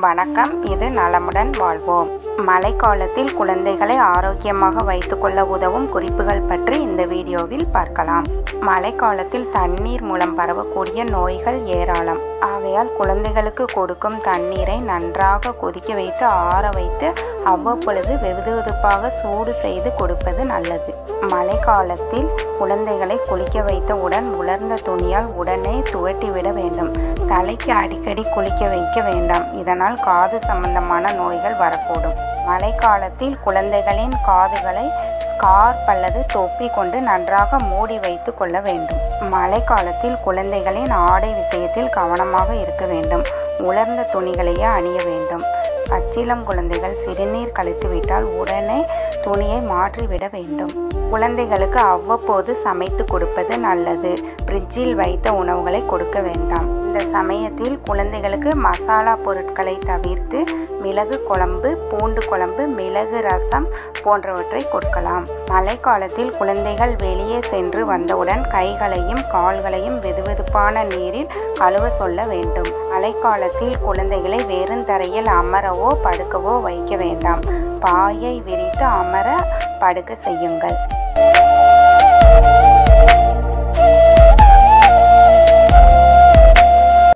வணக்கம் இது நலமுடன் வாழ்வோம் மழைக்காலத்தில் குழந்தைகளை ஆரோக்கியமாக வைத்துக்கொள்ள உதவும் குறிப்புகள் பற்றி இந்த வீடியோவில் பார்க்கலாம் மழைக்காலத்தில் தண்ணீர் மூலம் பரவக்கூடிய நோய்கள் ஏராளம் ஆகையால் குழந்தைகளுக்கு கொடுக்கும் தண்ணீரை நன்றாக கொதிக்க வைத்து ஆற வைத்து அவ்வப்பொழுது வெதுவெதுப்பாக சூடு செய்து கொடுப்பது நல்லது மழைக்காலத்தில் குழந்தைகளை குளிக்க வைத்தவுடன் உலர்ந்த துணியால் உடனே துவட்டிவிட வேண்டும் தலைக்கு அடிக்கடி குளிக்க வைக்க வேண்டாம் இதனால் காது சம்பந்தமான நோய்கள் வரக்கூடும் மழைக்காலத்தில் குழந்தைகளின் காதுகளை ஸ்கார்ப் அல்லது தொப்பி கொண்டு நன்றாக மூடி வைத்து கொள்ள வேண்டும் மழைக்காலத்தில் குழந்தைகளின் ஆடை விஷயத்தில் கவனமாக இருக்க வேண்டும் உலர்ந்த துணிகளையே அணிய வேண்டும் பச்சிளம் குழந்தைகள் சிறுநீர் கழித்துவிட்டால் உடனே துணியை மாற்றிவிட வேண்டும் குழந்தைகளுக்கு அவ்வப்போது சமைத்து கொடுப்பது நல்லது ஃப்ரிட்ஜில் வைத்த உணவுகளை கொடுக்க வேண்டாம் இந்த சமயத்தில் குழந்தைகளுக்கு மசாலா பொருட்களை தவிர்த்து மிளகு குழம்பு பூண்டு குழம்பு மிளகு ரசம் போன்றவற்றை கொடுக்கலாம் மழைக்காலத்தில் குழந்தைகள் வெளியே சென்று வந்தவுடன் கைகளையும் கால்களையும் வெதுவெதுப்பான நீரில் கழுவ சொல்ல வேண்டும் மழைக்காலத்தில் குழந்தைகளை வெறுந்தரையில் அமரவோ படுக்கவோ வைக்க வேண்டாம் பாயை விரித்து அமர படுக்க செய்யுங்கள்